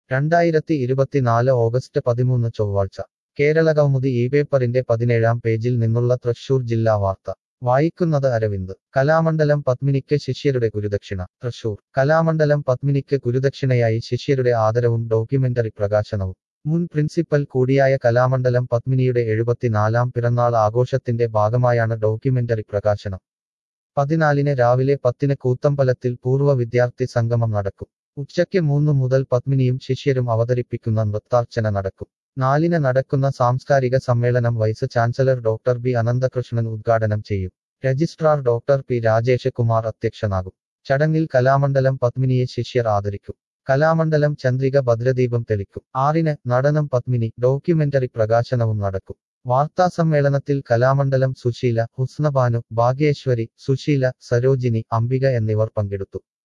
രണ്ടായിരത്തി ഇരുപത്തിനാല് ഓഗസ്റ്റ് പതിമൂന്ന് ചൊവ്വാഴ്ച കേരളകൗമുദി ഈ പേപ്പറിന്റെ പതിനേഴാം പേജിൽ നിന്നുള്ള തൃശൂർ ജില്ലാ വാർത്ത വായിക്കുന്നത് അരവിന്ദ് കലാമണ്ഡലം പത്മിനിക്ക് ശിഷ്യരുടെ ഗുരുദക്ഷിണ തൃശൂർ കലാമണ്ഡലം പത്മിനിക്ക് ഗുരുദക്ഷിണയായി ശിഷ്യരുടെ ആദരവും ഡോക്യുമെന്ററി പ്രകാശനവും മുൻ പ്രിൻസിപ്പൽ കൂടിയായ കലാമണ്ഡലം പത്മിനിയുടെ എഴുപത്തിനാലാം പിറന്നാൾ ആഘോഷത്തിന്റെ ഭാഗമായാണ് ഡോക്യുമെന്ററി പ്രകാശനം പതിനാലിന് രാവിലെ പത്തിന് കൂത്തമ്പലത്തിൽ പൂർവ്വ വിദ്യാർത്ഥി സംഗമം നടക്കും ഉച്ചയ്ക്ക് മൂന്ന് മുതൽ പത്മിനിയും ശിഷ്യരും അവതരിപ്പിക്കുന്ന നൃത്താർച്ചന നടക്കും നാലിന് നടക്കുന്ന സാംസ്കാരിക സമ്മേളനം vice chancellor doctor B Ananthakrishnan ഉദ്ഘാടനം ചെയ്യും registrar doctor P Rajesh Kumar അധ്യക്ഷനാകും ചടങ്ങിൽ കലാമണ്ഡലം പത്മിനിയെ ശിഷ്യർ ആദരിക്കും കലാമണ്ഡലം ചന്ദ്രിക ഭദ്രദീപം തെളിക്കും ആറിന് നടനം പത്മിനി ഡോക്യുമെന്ററി പ്രകാശനവും നടക്കും വാർത്താസമ്മേളനത്തിൽ കലാമണ്ഡലം സുശീല ഹുസ്നബാനു ഭാഗ്യേശ്വരി സുശീല സരോജിനി അംബിക എന്നിവർ പങ്കെടുത്തു